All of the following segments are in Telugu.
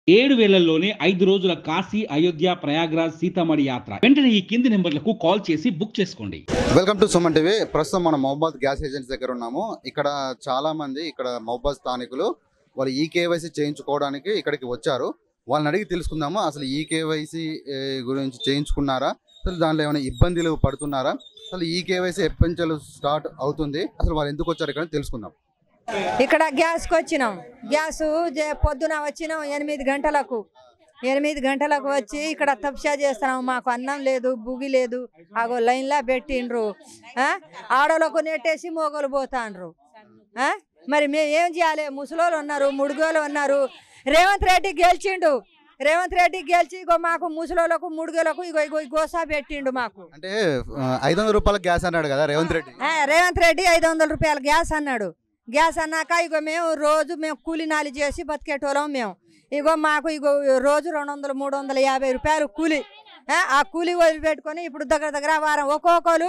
ఏడు వేలల్లోనే ఐదు రోజుల కాశీ అయోధ్య ప్రయాగ్రాజ్ సీతామణి యాత్ర వెంటనే ఈ కింది నెంబర్లకు కాల్ చేసి బుక్ చేసుకోండి వెల్కమ్ టు సుమన్ టీవీ ప్రస్తుతం మనం మహబాద్ గ్యాస్ ఏజెన్సీ దగ్గర ఉన్నాము ఇక్కడ చాలా మంది ఇక్కడ మహబాద్ స్థానికులు వాళ్ళు ఈ కేవైసీ చేయించుకోవడానికి ఇక్కడికి వచ్చారు వాళ్ళని అడిగి తెలుసుకుందాము అసలు ఈ కేవైసీ గురించి చేయించుకున్నారా అసలు దాంట్లో ఏమైనా ఇబ్బందులు పడుతున్నారా అసలు ఈ కేవైసీ ఎప్పటి స్టార్ట్ అవుతుంది అసలు వాళ్ళు ఎందుకు వచ్చారు ఇక్కడ తెలుసుకుందాం ఇక్కడ గ్యాస్కి వచ్చినాం గ్యాస్ జే- పొద్దున వచ్చినాం ఎనిమిది గంటలకు ఎనిమిది గంటలకు వచ్చి ఇక్కడ తప్షా చేస్తున్నాం మాకు అన్నం లేదు బుగి లేదు అగో లైన్లా పెట్టిండ్రు ఆ? ఆడోళ్ళకు నెట్టేసి మోగోలు పోతాండ్రు ఆ? మరి మేము ఏం చేయాలి ముసలోళ్ళు ఉన్నారు ముడుగోలు ఉన్నారు రేవంత్ రెడ్డి గెలిచిండు రేవంత్ రెడ్డి గెలిచి ఇగో మాకు ముసలోళ్ళకు ముడుగోలకు ఇగో ఇగో ఈ గోసా పెట్టిండు మాకు అంటే ఐదు వందల రూపాయల గ్యాస్ అన్నాడు కదా రేవంత్ రెడ్డి ఆ, రేవంత్ రెడ్డి ఐదు వందల రూపాయల గ్యాస్ అన్నాడు గ్యాస్ అన్నాక ఇగో మేము రోజు మేము కూలి నాలి చేసి బతికేటోళ్ళం మేము ఇగో మాకు ఇగో రోజు రెండు వందలు మూడు వందల యాభై రూపాయలు కూలి ఆ, ఆ కూలి వదిలిపెట్టుకొని ఇప్పుడు దగ్గర దగ్గర వారం ఒక్కొక్కరు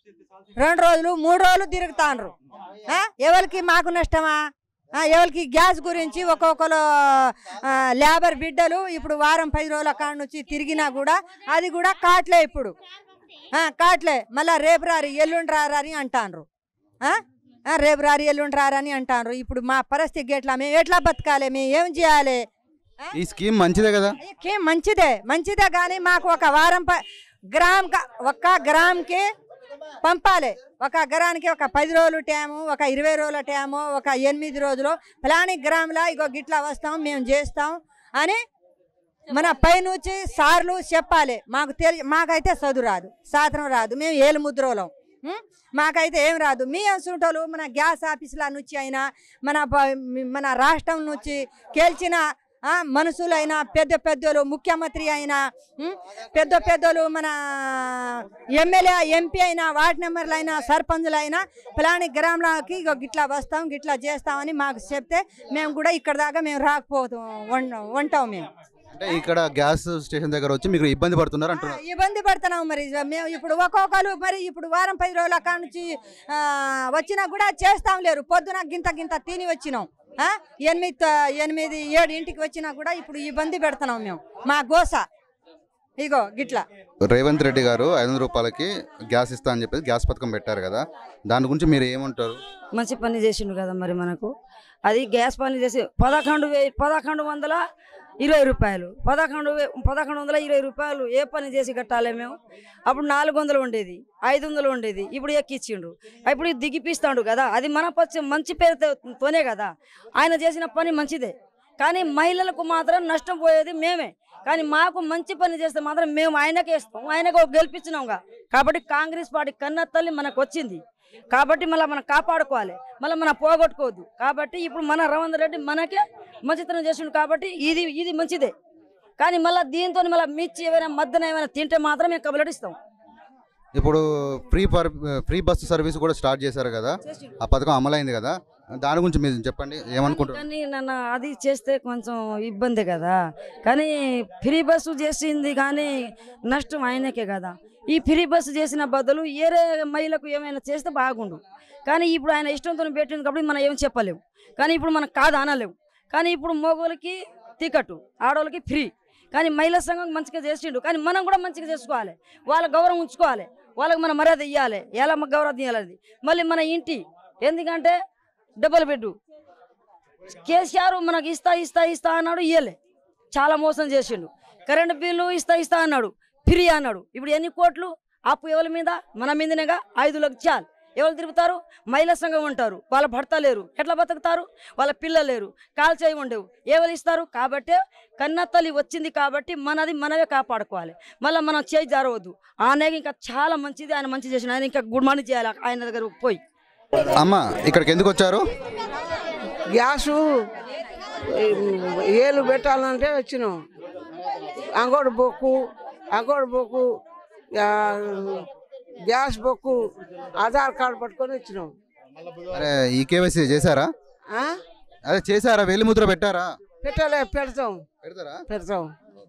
రెండు రోజులు మూడు రోజులు తిరుగుతాండ్రు ఆ, ఎవరికి మాకు నష్టమా ఆ, ఎవరికి గ్యాస్ గురించి ఒక్కొక్కరు ఆ, లేబర్ బిడ్డలు ఇప్పుడు వారం పది రోజుల కాడ నుంచి తిరిగినా కూడా అది కూడా కాట్లే ఇప్పుడు ఆ, కాట్లే మళ్ళా రేపు రారి ఎల్లుండి రారని అంటాండ్రు ఆ? ఆ, రేపు రారి ఎల్లుండి రారని అంటాండ్రు ఇప్పుడు మా పరిస్థితి ఎట్లా మేము ఎట్లా బతకాలి మేము ఏం చేయాలి ఈ స్కీమ్ మంచిదే కదా ఏం మంచిదే మంచిదే కానీ మాకు ఒక వారం ప గ్రామ్ క- ఒక్క గ్రామ్కి పంపాలి ఒక గ్రానికి ఒక పది రోజులు టైము ఒక ఇరవై రోజుల టైము ఒక ఎనిమిది రోజులు ఫలాని గ్రాములా ఇగో గిట్లా వస్తాం మేము చేస్తాం అని మన పైనుంచి సార్లు చెప్పాలి మాకు తెలి మాకైతే చదువు రాదు సాధనం రాదు మేము ఏలు ముద్రోలం ఉం? మాకైతే ఏం రాదు మీ అసుంటోళ్ళు మన గ్యాస్ ఆఫీసుల నుంచి అయినా మన ప- మన రాష్ట్రం నుంచి గెలిచిన ఆ, మనుషులైనా పెద్ద పెద్దలు ముఖ్యమంత్రి అయినా ఉం? పెద్ద పెద్దలు మన ఎమ్మెల్యే ఎంపీ అయినా వార్డు మెంబర్లు అయినా సర్పంచులు అయినా ఫలాని గ్రామంలోకి ఇగో గిట్లా వస్తాం గిట్లా చేస్తామని మాకు చెప్తే మేము కూడా ఇక్కడ దాకా మేము రాకపోతాం వం- ఉంటాం మేము అంటే ఇక్కడ గ్యాస్ స్టేషన్ దగ్గర వచ్చి మీకు ఇబ్బంది పడుతున్నారు అంటున్నారు ఆ, ఇబ్బంది పడుతున్నాం మరి మేము ఇప్పుడు ఒక్కొక్కరు మరి ఇప్పుడు వారం పది రోజుల కాడ నుంచి ఆ, వచ్చినా కూడా చేస్తాం లేరు పొద్దున గింత గింత తిని వచ్చినాం ఆ, ఎనిమిది త- ఎనిమిది ఏడు ఇంటికి వచ్చినా కూడా ఇప్పుడు ఇబ్బంది పెడుతున్నాం మేము మా గోస ఇగో గిట్లా రేవంత్ రెడ్డి గారు ఐదు వందల రూపాయలకి గ్యాస్ ఇస్తా అని చెప్పేసి గ్యాస్ పథకం పెట్టారు కదా దాని గురించి మీరు ఏమంటారు మంచి పని చేసిండు కదా మరి మనకు అది గ్యాస్ పని చేసి పదకొండు వే పదకొండు వందల ఇరవై రూపాయలు పదకొండు వే పదకొండు వందల ఇరవై రూపాయలు ఏ పని చేసి కట్టాలి మేము అప్పుడు నాలుగు వందలు ఉండేది ఐదు వందలు ఉండేది ఇప్పుడు ఎక్కిచ్చిండు ఇప్పుడు ఇది దిగిపిస్తాడు కదా అది మన పచ్చి మంచి పేరుతోనే కదా ఆయన చేసిన పని మంచిదే కానీ మహిళలకు మాత్రం నష్టం పోయేది మేమే కానీ మాకు మంచి పని చేస్తే మాత్రం మేము ఆయనకే ఇస్తాం ఆయనకు గెలిపించినాంగా కాబట్టి కాంగ్రెస్ పార్టీ కన్న తల్లి మనకు వచ్చింది కాబట్టి మళ్ళీ మనం కాపాడుకోవాలి మళ్ళీ మనం పోగొట్టుకోవద్దు కాబట్టి ఇప్పుడు మన రవీంద్ర రెడ్డి మనకే మంచితనం చేసిండు కాబట్టి ఇది ఇది మంచిదే కానీ మళ్ళీ దీంతో మళ్ళీ మిర్చి ఏమైనా మద్దన ఏమైనా తింటే మాత్రం మేము కబలడిస్తాం ఇప్పుడు ఫ్రీ పర్ ఫ్రీ బస్ సర్వీస్ కూడా స్టార్ట్ చేశారు కదా ఆ పథకం అమలైంది కదా దాని గురించి మీరు చెప్పండి ఏమనుకుంటారు కానీ నన్ను అది చేస్తే కొంచెం ఇబ్బంది కదా కానీ ఫ్రీ బస్సు చేసింది కానీ నష్టం ఆయనకే కదా ఈ ఫ్రీ బస్సు చేసిన బదులు ఏరే మహిళకు ఏమైనా చేస్తే బాగుండు కానీ ఇప్పుడు ఆయన ఇష్టంతో పెట్టింది కాబట్టి మనం ఏం చెప్పలేము కానీ ఇప్పుడు మనం కాదు అనలేము కానీ ఇప్పుడు మగోళ్ళకి టికెట్ ఆడవాళ్ళకి ఫ్రీ కానీ మహిళా సంఘం మంచిగా చేసిండు కానీ మనం కూడా మంచిగా చేసుకోవాలి వాళ్ళ గౌరవం ఉంచుకోవాలి వాళ్ళకి మన మర్యాద ఇవ్వాలి ఎలా మాకు గౌరవం ఇవ్వాలి మళ్ళీ మన ఇంటి ఎందుకంటే డబుల్ బెడ్ కేసీఆర్ మనకి ఇస్తా ఇస్తా ఇస్తా అన్నాడు ఇయ్యలే చాలా మోసం చేసిండు కరెంట్ బిల్లు ఇస్తా ఇస్తా అన్నాడు ఫ్రీ అన్నాడు ఇప్పుడు ఎన్ని కోట్లు అప్పు ఎవరి మీద మన మీదనేగా ఐదు లక్షలు ఎవరు తిరుగుతారు మహిళా సంఘం ఉంటారు వాళ్ళ భర్త లేరు ఎట్లా బతుకుతారు వాళ్ళ పిల్లలు లేరు కాల్ చేయి ఉండవు ఎవరు ఇస్తారు కాబట్టి కన్నతల్లి వచ్చింది కాబట్టి మనది మనమే కాపాడుకోవాలి మళ్ళీ మనం చేయి జారవద్దు ఆయన ఇంకా చాలా మంచిది ఆయన మంచి చేసిన ఆయన ఇంకా గుడ్ మార్నింగ్ చేయాలి ఆయన దగ్గర పోయి అమ్మ ఇక్కడికి ఎందుకు వచ్చారు గ్యాసు ఏలు పెట్టాలంటే వచ్చినాం అంగోడు బొక్కు అంగోడు బొక్కు ఆ, గ్యాస్ బొక్కు ఆధార్ కార్డు పట్టుకొని వచ్చినాం అరే ఈ కేవైసీ చేశారా ఆ? అదే చేశారా వేలి ముద్ర పెట్టారా పెట్టలే పెడతాం పెడతారా పెడతాం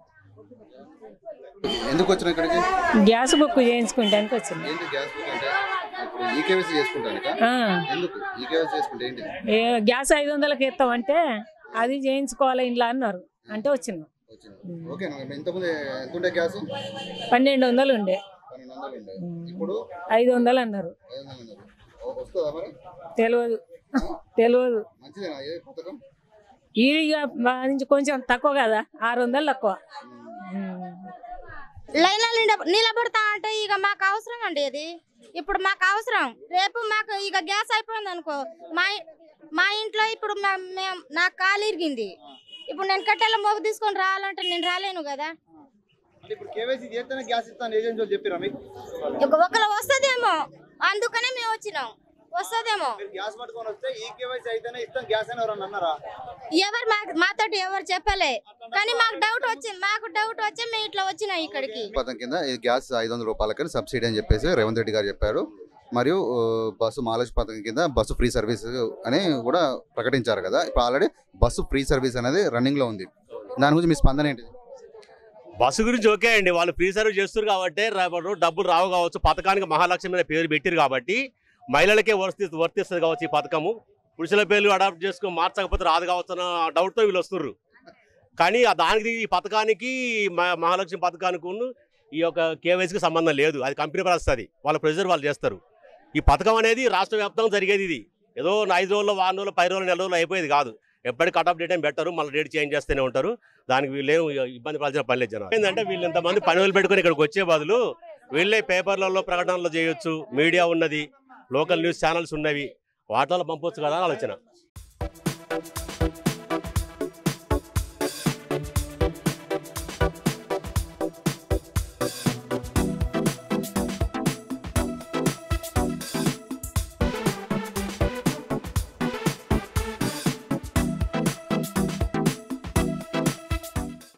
ఎందుకు వచ్చిన ఇక్కడికి గ్యాస్ బుక్ చేయించుకుంటానికి వచ్చింది ఏంటి గ్యాస్ బుక్ అంటే ఈ కేవైసీ చేసుకుంటానికా ఆ, ఎందుకు ఈ కేవైసీ చేసుకుంటే ఏంటి ఏ గ్యాస్ ఐదు వందలకి ఇస్తామంటే అది చేయించుకోవాలి ఇంట్లో అన్నారు అంటే వచ్చినాం వచ్చింది ఓకే ఇంతకుముందు ఎంత ఉండే గ్యాస్ పన్నెండు వందలు ఉండే పన్నెండు వందలు ఉండే ఇప్పుడు ఐదు వందలు అన్నారు ఐదు వందలు ఉన్నారు. ఓ- వస్తుందా మరి తెలియదు తెలియదు మంచిదేనా ఏ పథకం ఈడిగా మా నుంచి కొంచెం తక్కువ కదా ఆరు వందలు తక్కువ ఉమ్. లైన్లో నిలబ- నిలబడతా అంటే ఇక మాకు అవసరం అండి అది ఇప్పుడు మాకు అవసరం రేపు మాకు ఇక గ్యాస్ అయిపోయింది అనుకో మా ఇ- మా ఇంట్లో ఇప్పుడు మా- మేము నాకు కాలు ఇరిగింది ఇప్పుడు నేను కట్టెల మోపు తీసుకొని రావాలంటే నేను రాలేను కదా అంటే ఇప్పుడు కేవైసీ చేస్తేనే గ్యాస్ ఇస్తాను ఏజెంట్ వాళ్ళు చెప్పారా మీకు ఇక ఒకరు వస్తుందేమో అందుకనే మేము వచ్చినాం వస్తుందేమో మీరు గ్యాస్ పట్టుకొని వస్తే ఈ కేవైసీ అయితేనే ఇస్తాం గ్యాస్ అని ఎవరన్నా అన్నారా ఎవరు మా మాతోటి ఎవరు చెప్పలే కానీ మాకు డౌట్ వచ్చింది మాకు డౌట్ వచ్చి మేము ఇట్లా వచ్చినాం ఇక్కడికి పథకం కింద ఈ గ్యాస్ ఐదు వందల రూపాయలకి సబ్సిడీ అని చెప్పేసి రేవంత్ రెడ్డి గారు చెప్పారు మరియు ఆ, బస్సు మాలజ్ పథకం కింద బస్సు ఫ్రీ సర్వీస్ అని కూడా ప్రకటించారు కదా ఇప్పుడు ఆల్రెడీ బస్సు ఫ్రీ సర్వీస్ అనేది రన్నింగ్ లో ఉంది దాని గురించి మీ స్పందన ఏంటి బస్సు గురించి ఓకే అండి వాళ్ళు ఫ్రీ సర్వీస్ చేస్తారు కాబట్టి రేపటి రోజు డబ్బులు రావు కావచ్చు పథకానికి మహాలక్ష్మి మీద పేరు పెట్టారు కాబట్టి మహిళలకే వర్తి వర్తిస్తుంది కావచ్చు ఈ పథకము పురుషుల పేర్లు అడాప్ట్ చేసుకుని మార్చకపోతే రాదు కావచ్చు అన్న డౌట్తో వీళ్ళు వస్తుర్రు కానీ ఆ దానికి ఈ పథకానికి మ- మహాలక్ష్మి పథకానికి ఉన్ను ఈ యొక్క కేవైసీకి సంబంధం లేదు అది కంపెనీ పరిస్థితి వాళ్ళ ప్రెజర్ వాళ్ళు చేస్తారు ఈ పథకం అనేది రాష్ట్ర వ్యాప్తంగా జరిగేది ఇది ఏదో ఐదు రోజుల్లో వారం రోజులు పది రోజులు నెల రోజులు అయిపోయేది కాదు ఎప్పటికి కట్ ఆఫ్ డేట్ అని పెట్టరు మళ్ళీ డేట్ చేంజ్ చేస్తూనే ఉంటారు దానికి వీళ్ళేం ఇబ్బంది పడాల్సిన పని లేదు జనం ఏంటంటే వీళ్ళు ఇంతమంది పని వదిలి పెట్టుకుని ఇక్కడికి వచ్చే బదులు వీళ్ళే పేపర్లలో ప్రకటనలు చేయొచ్చు మీడియా ఉన్నది లోకల్ న్యూస్ ఛానల్స్ ఉన్నవి వాటిలో పంపొచ్చు కదా అని ఆలోచన